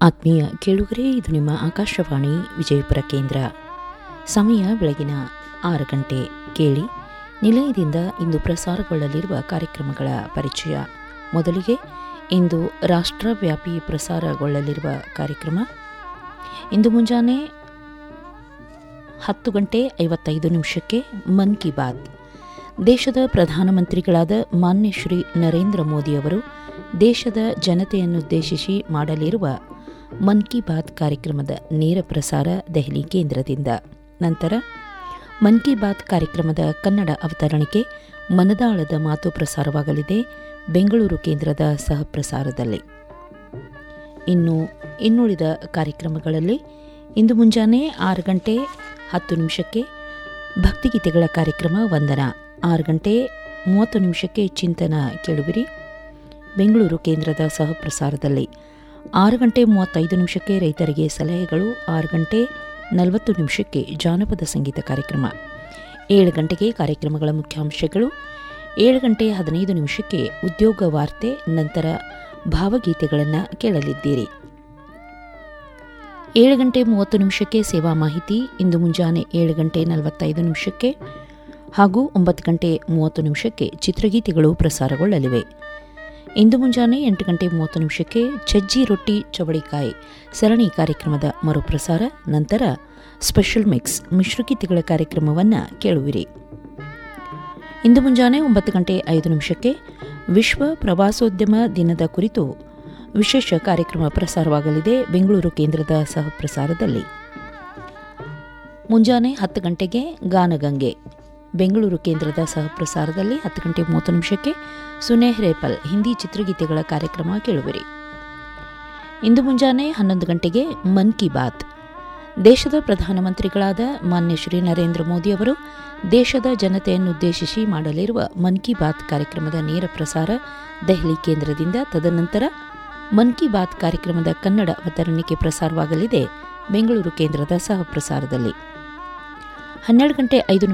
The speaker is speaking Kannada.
ಆತ್ಮೀಯ ಕೇಳುಗರೆ ಇದು ನಿಮ್ಮ ಆಕಾಶವಾಣಿ ವಿಜಯಪುರ ಕೇಂದ್ರ ಸಮಯ ಬೆಳಗಿನ ಆರು ಗಂಟೆ ಕೇಳಿ ನಿಲಯದಿಂದ ಇಂದು ಪ್ರಸಾರಗೊಳ್ಳಲಿರುವ ಕಾರ್ಯಕ್ರಮಗಳ ಪರಿಚಯ ಮೊದಲಿಗೆ ಇಂದು ರಾಷ್ಟ್ರವ್ಯಾಪಿ ಪ್ರಸಾರಗೊಳ್ಳಲಿರುವ ಕಾರ್ಯಕ್ರಮ ಇಂದು ಮುಂಜಾನೆ ಹತ್ತು ಗಂಟೆ ಐವತ್ತೈದು ನಿಮಿಷಕ್ಕೆ ಮನ್ ಕಿ ಬಾತ್ ದೇಶದ ಪ್ರಧಾನಮಂತ್ರಿಗಳಾದ ಮಾನ್ಯ ಶ್ರೀ ನರೇಂದ್ರ ಮೋದಿಯವರು ದೇಶದ ಜನತೆಯನ್ನುದ್ದೇಶಿಸಿ ಮಾಡಲಿರುವ ಮನ್ ಕಿ ಬಾತ್ ಕಾರ್ಯಕ್ರಮದ ನೇರ ಪ್ರಸಾರ ದೆಹಲಿ ಕೇಂದ್ರದಿಂದ ನಂತರ ಮನ್ ಕಿ ಬಾತ್ ಕಾರ್ಯಕ್ರಮದ ಕನ್ನಡ ಅವತರಣಿಕೆ ಮನದಾಳದ ಮಾತು ಪ್ರಸಾರವಾಗಲಿದೆ ಬೆಂಗಳೂರು ಕೇಂದ್ರದ ಸಹ ಪ್ರಸಾರದಲ್ಲಿ ಇನ್ನು ಇನ್ನುಳಿದ ಕಾರ್ಯಕ್ರಮಗಳಲ್ಲಿ ಇಂದು ಮುಂಜಾನೆ ಆರು ಗಂಟೆ ಹತ್ತು ನಿಮಿಷಕ್ಕೆ ಭಕ್ತಿಗೀತೆಗಳ ಕಾರ್ಯಕ್ರಮ ವಂದನ ಆರು ಗಂಟೆ ಮೂವತ್ತು ನಿಮಿಷಕ್ಕೆ ಚಿಂತನ ಕೇಳುವಿರಿ ಬೆಂಗಳೂರು ಕೇಂದ್ರದ ಸಹ ಪ್ರಸಾರದಲ್ಲಿ ಆರು ಗಂಟೆ ಮೂವತ್ತೈದು ನಿಮಿಷಕ್ಕೆ ರೈತರಿಗೆ ಸಲಹೆಗಳು ಆರು ಗಂಟೆ ನಲವತ್ತು ನಿಮಿಷಕ್ಕೆ ಜಾನಪದ ಸಂಗೀತ ಕಾರ್ಯಕ್ರಮ ಏಳು ಗಂಟೆಗೆ ಕಾರ್ಯಕ್ರಮಗಳ ಮುಖ್ಯಾಂಶಗಳು ಏಳು ಗಂಟೆ ಹದಿನೈದು ನಿಮಿಷಕ್ಕೆ ಉದ್ಯೋಗ ವಾರ್ತೆ ನಂತರ ಭಾವಗೀತೆಗಳನ್ನು ಕೇಳಲಿದ್ದೀರಿ ಏಳು ಗಂಟೆ ಮೂವತ್ತು ನಿಮಿಷಕ್ಕೆ ಸೇವಾ ಮಾಹಿತಿ ಇಂದು ಮುಂಜಾನೆ ಏಳು ಗಂಟೆ ನಲವತ್ತೈದು ನಿಮಿಷಕ್ಕೆ ಹಾಗೂ ಒಂಬತ್ತು ಗಂಟೆ ಮೂವತ್ತು ನಿಮಿಷಕ್ಕೆ ಚಿತ್ರಗೀತೆಗಳು ಪ್ರಸಾರಗೊಳ್ಳಲಿವೆ ಇಂದು ಮುಂಜಾನೆ ಎಂಟು ಗಂಟೆ ಮೂವತ್ತು ನಿಮಿಷಕ್ಕೆ ಚಜ್ಜಿ ರೊಟ್ಟಿ ಚವಳಿಕಾಯಿ ಸರಣಿ ಕಾರ್ಯಕ್ರಮದ ಮರುಪ್ರಸಾರ ನಂತರ ಸ್ಪೆಷಲ್ ಮಿಕ್ಸ್ ಮಿಶ್ರಗೀತೆಗಳ ಕಾರ್ಯಕ್ರಮವನ್ನು ಕೇಳುವಿರಿ ಇಂದು ಮುಂಜಾನೆ ಒಂಬತ್ತು ಗಂಟೆ ಐದು ನಿಮಿಷಕ್ಕೆ ವಿಶ್ವ ಪ್ರವಾಸೋದ್ಯಮ ದಿನದ ಕುರಿತು ವಿಶೇಷ ಕಾರ್ಯಕ್ರಮ ಪ್ರಸಾರವಾಗಲಿದೆ ಬೆಂಗಳೂರು ಕೇಂದ್ರದ ಸಹ ಪ್ರಸಾರದಲ್ಲಿ ಮುಂಜಾನೆ ಹತ್ತು ಗಂಟೆಗೆ ಗಾನಗಂಗೆ ಬೆಂಗಳೂರು ಕೇಂದ್ರದ ಸಹ ಪ್ರಸಾರದಲ್ಲಿ ಹತ್ತು ಗಂಟೆ ಮೂವತ್ತು ನಿಮಿಷಕ್ಕೆ ಸುನೇಹ್ ರೇಪಲ್ ಹಿಂದಿ ಚಿತ್ರಗೀತೆಗಳ ಕಾರ್ಯಕ್ರಮ ಕೇಳುವಿರಿ ಇಂದು ಮುಂಜಾನೆ ಹನ್ನೊಂದು ಗಂಟೆಗೆ ಮನ್ ಕಿ ಬಾತ್ ದೇಶದ ಪ್ರಧಾನಮಂತ್ರಿಗಳಾದ ಮಾನ್ಯ ಶ್ರೀ ನರೇಂದ್ರ ಮೋದಿ ಅವರು ದೇಶದ ಜನತೆಯನ್ನುದ್ದೇಶಿಸಿ ಮಾಡಲಿರುವ ಮನ್ ಕಿ ಬಾತ್ ಕಾರ್ಯಕ್ರಮದ ನೇರ ಪ್ರಸಾರ ದೆಹಲಿ ಕೇಂದ್ರದಿಂದ ತದನಂತರ ಮನ್ ಕಿ ಬಾತ್ ಕಾರ್ಯಕ್ರಮದ ಕನ್ನಡ ಅವತರಣಿಕೆ ಪ್ರಸಾರವಾಗಲಿದೆ ಬೆಂಗಳೂರು ಕೇಂದ್ರದ ಸಹ ಪ್ರಸಾರದಲ್ಲಿ ಹನ್ನೆರಡು ಗಂಟೆ ಐದು